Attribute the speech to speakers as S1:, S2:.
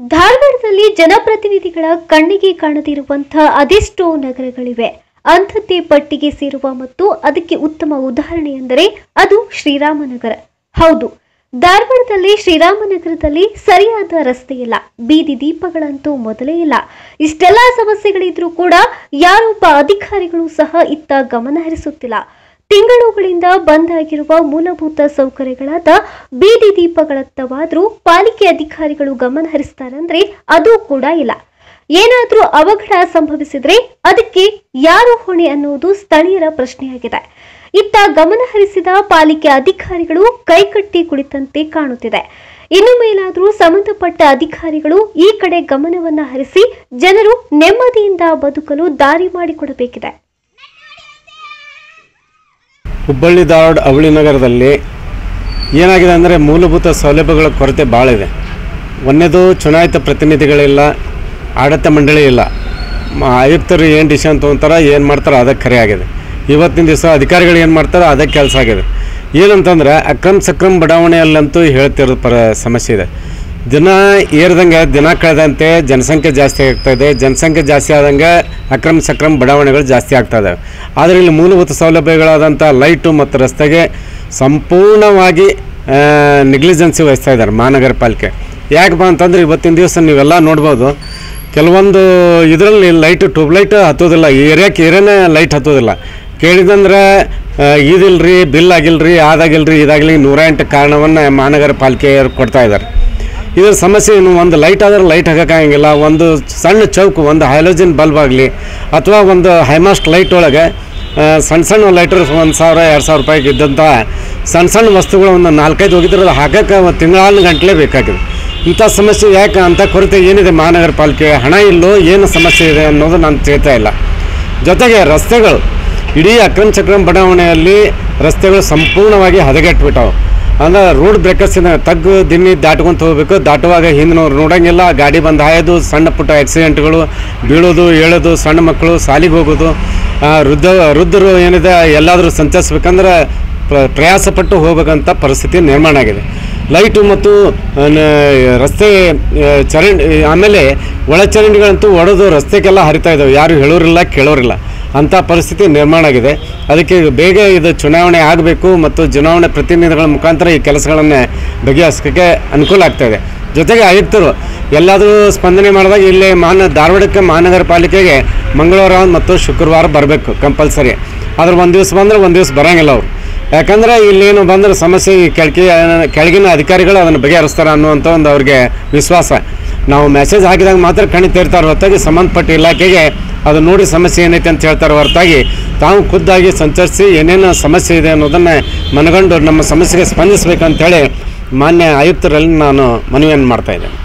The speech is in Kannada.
S1: ಧಾರವಾಡದಲ್ಲಿ ಜನಪ್ರತಿನಿಧಿಗಳ ಕಣ್ಣಿಗೆ ಕಾಣದಿರುವಂತಹ ಅದೆಷ್ಟೋ ನಗರಗಳಿವೆ ಅಂಥದ್ದೇ ಪಟ್ಟಿಗೆ ಸೇರುವ ಮತ್ತು ಅದಕ್ಕೆ ಉತ್ತಮ ಉದಾಹರಣೆ ಎಂದರೆ ಅದು ಶ್ರೀರಾಮನಗರ ಹೌದು ಧಾರವಾಡದಲ್ಲಿ ಶ್ರೀರಾಮನಗರದಲ್ಲಿ ಸರಿಯಾದ ರಸ್ತೆ ಇಲ್ಲ ಬೀದಿ ದೀಪಗಳಂತೂ ಮೊದಲೇ ಇಲ್ಲ ಇಷ್ಟೆಲ್ಲ ಸಮಸ್ಯೆಗಳಿದ್ರೂ ಕೂಡ ಯಾರೊಬ್ಬ ಅಧಿಕಾರಿಗಳು ಸಹ ಇತ್ತ ಗಮನ ಹರಿಸುತ್ತಿಲ್ಲ ತಿಂಗಳುಗಳಿಂದ ಬಂದ್ ಆಗಿರುವ ಮೂಲಭೂತ ಸೌಕರ್ಯಗಳಾದ ಬೀದಿ ದೀಪಗಳತ್ತವಾದ್ರೂ ಪಾಲಿಕೆ ಅಧಿಕಾರಿಗಳು ಗಮನ ಹರಿಸ್ತಾರಂದ್ರೆ ಅದು ಕೂಡ ಇಲ್ಲ ಏನಾದ್ರೂ ಅವಘಡ ಸಂಭವಿಸಿದ್ರೆ ಅದಕ್ಕೆ ಯಾರು ಹೊಣೆ ಅನ್ನುವುದು ಸ್ಥಳೀಯರ ಪ್ರಶ್ನೆಯಾಗಿದೆ ಇತ್ತ ಗಮನ ಹರಿಸಿದ ಪಾಲಿಕೆ ಅಧಿಕಾರಿಗಳು ಕೈಕಟ್ಟಿ ಕುಳಿತಂತೆ ಕಾಣುತ್ತಿದೆ ಇನ್ನು ಮೇಲಾದ್ರೂ ಸಂಬಂಧಪಟ್ಟ ಅಧಿಕಾರಿಗಳು ಈ ಕಡೆ ಗಮನವನ್ನ ಹರಿಸಿ ಜನರು ನೆಮ್ಮದಿಯಿಂದ ಬದುಕಲು ದಾರಿ ಮಾಡಿಕೊಡಬೇಕಿದೆ
S2: ಹುಬ್ಬಳ್ಳಿ ಧಾರವಾಡ ಅವಳಿ ನಗರದಲ್ಲಿ ಏನಾಗಿದೆ ಅಂದರೆ ಮೂಲಭೂತ ಸೌಲಭ್ಯಗಳ ಕೊರತೆ ಭಾಳ ಇದೆ ಒಂದನೇದು ಚುನಾಯಿತ ಪ್ರತಿನಿಧಿಗಳಿಲ್ಲ ಆಡಳಿತ ಮಂಡಳಿ ಇಲ್ಲ ಮ- ಆಯುಕ್ತರು ಏನು ಡಿಸಿಷನ್ ತೊಗೊತಾರೆ ಏನು ಮಾಡ್ತಾರೆ ಅದಕ್ಕೆ ಖರೆ ಆಗಿದೆ ಇವತ್ತಿನ ದಿವಸ ಅಧಿಕಾರಿಗಳು ಏನು ಮಾಡ್ತಾರೆ ಅದಕ್ಕೆ ಕೆಲಸ ಆಗಿದೆ ಏನಂತಂದ್ರೆ ಅಕ್ರಮ್ ಸಕ್ರಮ್ ಬಡಾವಣೆಯಲ್ಲಂತೂ ಹೇಳ್ತಿರೋ ಪರ ಸಮಸ್ಯೆ ಇದೆ ದಿನ ಏರ್ದಂಗೆ ದಿನ ಕಳೆದಂತೆ ಜನಸಂಖ್ಯೆ ಜಾಸ್ತಿ ಆಗ್ತಾ ಇದೆ ಜನಸಂಖ್ಯೆ ಜಾಸ್ತಿ ಆದಂಗೆ ಅಕ್ರಮ ಸಕ್ರಮ ಬಡಾವಣೆಗಳು ಜಾಸ್ತಿ ಆಗ್ತಾ ಇದ್ದಾವೆ ಆದರೆ ಇಲ್ಲಿ ಮೂಲಭೂತ ಸೌಲಭ್ಯಗಳಾದಂಥ ಲೈಟು ಮತ್ತು ರಸ್ತೆಗೆ ಸಂಪೂರ್ಣವಾಗಿ ನೆಗ್ಲಿಜೆನ್ಸಿ ವಹಿಸ್ತಾ ಇದ್ದಾರೆ ಮಹಾನಗರ ಪಾಲಿಕೆ ಯಾಕಪ್ಪ ಅಂತಂದ್ರೆ ಇವತ್ತಿನ ದಿವಸ ನೀವೆಲ್ಲ ನೋಡ್ಬೋದು ಕೆಲವೊಂದು ಇದರಲ್ಲಿ ಲೈಟ್ ಟ್ಯೂಬ್ಲೈಟ್ ಹತ್ತೋದಿಲ್ಲ ಈ ಏರಿಯಾಕ್ಕೆ ಏರಿಯಾನೇ ಲೈಟ್ ಹತ್ತೋದಿಲ್ಲ ಕೇಳಿದಂದ್ರೆ ಆ, ಇದಿಲ್ರಿ ಬಿಲ್ ಆಗಿಲ್ರಿ ಅದಾಗಿಲ್ರಿ ಇದಾಗಲಿ ನೂರ ಎಂಟು ಕಾರಣವನ್ನು ಮಹಾನಗರ ಪಾಲಿಕೆಯವರು ಕೊಡ್ತಾ ಇದ್ದಾರೆ ಇದ್ರ ಸಮಸ್ಯೆ ಏನು ಒಂದು ಲೈಟ್ ಆದ್ರೆ ಲೈಟ್ ಹಾಕೋಕ್ಕಾಗಂಗಿಲ್ಲ ಒಂದು ಸಣ್ಣ ಚೌಕ್ ಒಂದು ಹೈಲೋಜಿನ್ ಬಲ್ಬ್ ಆಗಲಿ ಅಥವಾ ಒಂದು ಹೈಮಾಸ್ಟ್ ಲೈಟ್ ಒಳಗೆ ಆ, ಸಣ್ಣ ಸಣ್ಣ ಲೈಟರ್ ಒಂದು ಸಾವಿರ ಎರಡು ಸಾವಿರ ರೂಪಾಯಿಗೆ ಇದ್ದಂಥ ಸಣ್ಣ ಸಣ್ಣ ವಸ್ತುಗಳು ಒಂದು ನಾಲ್ಕೈದು ಹೋಗಿದ್ರೆ ಹಾಕಕ್ಕೆ ಒಂದು ತಿಂಗಳಾನು ಗಂಟಲೆ ಬೇಕಾಗಿದೆ ಇಂಥ ಸಮಸ್ಯೆ ಯಾಕೆ ಅಂಥ ಕೊರತೆ ಏನಿದೆ ಮಹಾನಗರ ಪಾಲಿಕೆ ಹಣ ಇಲ್ಲೋ ಏನು ಸಮಸ್ಯೆ ಇದೆ ಅನ್ನೋದು ನಾನು ತಿಳಿತಾ ಇಲ್ಲ ಜೊತೆಗೆ ರಸ್ತೆಗಳು ಇಡೀ ಅಕ್ರಮ್ ಚಕ್ರಮ್ ಬಡಾವಣೆಯಲ್ಲಿ ರಸ್ತೆಗಳು ಸಂಪೂರ್ಣವಾಗಿ ಹದಗೆಟ್ಬಿಟ್ಟವು ಅಂದ್ರೆ ರೋಡ್ ಬ್ರೇಕರ್ಸಿನ ತಗ್ಗು ದಿನ್ನಿ ದಾಟ್ಕೊಂತ ಹೋಗ್ಬೇಕು ದಾಟುವಾಗ ಹಿಂದಿನವ್ರು ನೋಡಂಗಿಲ್ಲ ಗಾಡಿ ಬಂದು ಹಾಯೋದು ಸಣ್ಣ ಪುಟ್ಟ ಆಕ್ಸಿಡೆಂಟ್ಗಳು ಬೀಳೋದು ಏಳೋದು ಸಣ್ಣ ಮಕ್ಕಳು ಸಾಲಿಗೆ ಹೋಗೋದು ಆ, ವೃದ್ಧ ವೃದ್ಧರು ಏನಿದೆ ಎಲ್ಲಾದರೂ ಸಂಚರಿಸ್ಬೇಕಂದ್ರೆ ಪ್ರ- ಪ್ರಯಾಸಪಟ್ಟು ಹೋಗ್ಬೇಕಂತ ಪರಿಸ್ಥಿತಿ ನಿರ್ಮಾಣ ಆಗಿದೆ ಲೈಟು ಮತ್ತು ಆ, ನ- ರಸ್ತೆ ಆ, ಚರಂಡಿ ಆಮೇಲೆ ಒಳಚರಂಡಿಗಳಂತೂ ಒಡೆದು ರಸ್ತೆಗೆಲ್ಲ ಹರಿತಾ ಇದ್ದಾವೆ ಯಾರು ಹೇಳೋರಿಲ್ಲ ಕೇಳೋರಿಲ್ಲ ಅಂಥ ಪರಿಸ್ಥಿತಿ ನಿರ್ಮಾಣ ಆಗಿದೆ ಅದಕ್ಕೆ ಬೇಗ ಇದು ಚುನಾವಣೆ ಆಗಬೇಕು ಮತ್ತು ಚುನಾವಣೆ ಪ್ರತಿನಿಧಿಗಳ ಮುಖಾಂತರ ಈ ಕೆಲಸಗಳನ್ನು ಬಗೆಹರಿಸೋಕ್ಕೆ ಅನುಕೂಲ ಆಗ್ತಾ ಇದೆ ಜೊತೆಗೆ ಆಯುಕ್ತರು ಎಲ್ಲಾದರೂ ಸ್ಪಂದನೆ ಮಾಡಿದಾಗ ಇಲ್ಲಿ ಮಾನ ಧಾರವಾಡಕ್ಕೆ ಮಹಾನಗರ ಪಾಲಿಕೆಗೆ ಮಂಗಳವಾರ ಮತ್ತು ಶುಕ್ರವಾರ ಬರಬೇಕು ಕಂಪಲ್ಸರಿ ಆದ್ರೆ ಒಂದು ದಿವಸ ಬಂದರೆ ಒಂದು ದಿವಸ ಬರೋಂಗಿಲ್ಲ ಅವರು ಯಾಕಂದ್ರೆ ಇಲ್ಲೇನು ಬಂದ್ರೆ ಸಮಸ್ಯೆ ಈ ಕೆಳಗೆ ಕೆಳಗಿನ ಅಧಿಕಾರಿಗಳು ಅದನ್ನು ಬಗೆಹರಿಸ್ತಾರೆ ಅನ್ನುವಂಥ ಒಂದು ಅವ್ರಿಗೆ ವಿಶ್ವಾಸ ನಾವು ಮೆಸೇಜ್ ಹಾಕಿದಾಗ ಮಾತ್ರ ಕಣಿತಾ ಇರ್ತಾರೆ ಹೊರತಾಗಿ ಸಂಬಂಧಪಟ್ಟ ಇಲಾಖೆಗೆ ಅದು ನೋಡಿ ಸಮಸ್ಯೆ ಏನೈತೆ ಅಂತ ಹೇಳ್ತಾರೆ ಹೊರತಾಗಿ ತಾವು ಖುದ್ದಾಗಿ ಸಂಚರಿಸಿ ಏನೇನು ಸಮಸ್ಯೆ ಇದೆ ಅನ್ನೋದನ್ನು ಮನಗಂಡು ನಮ್ಮ ಸಮಸ್ಯೆಗೆ ಸ್ಪಂದಿಸಬೇಕಂತೇಳಿ ಮಾನ್ಯ ಆಯುಕ್ತರಲ್ಲಿ ನಾನು ಮನವಿಯನ್ನು ಮಾಡ್ತಾ ಇದ್ದೇನೆ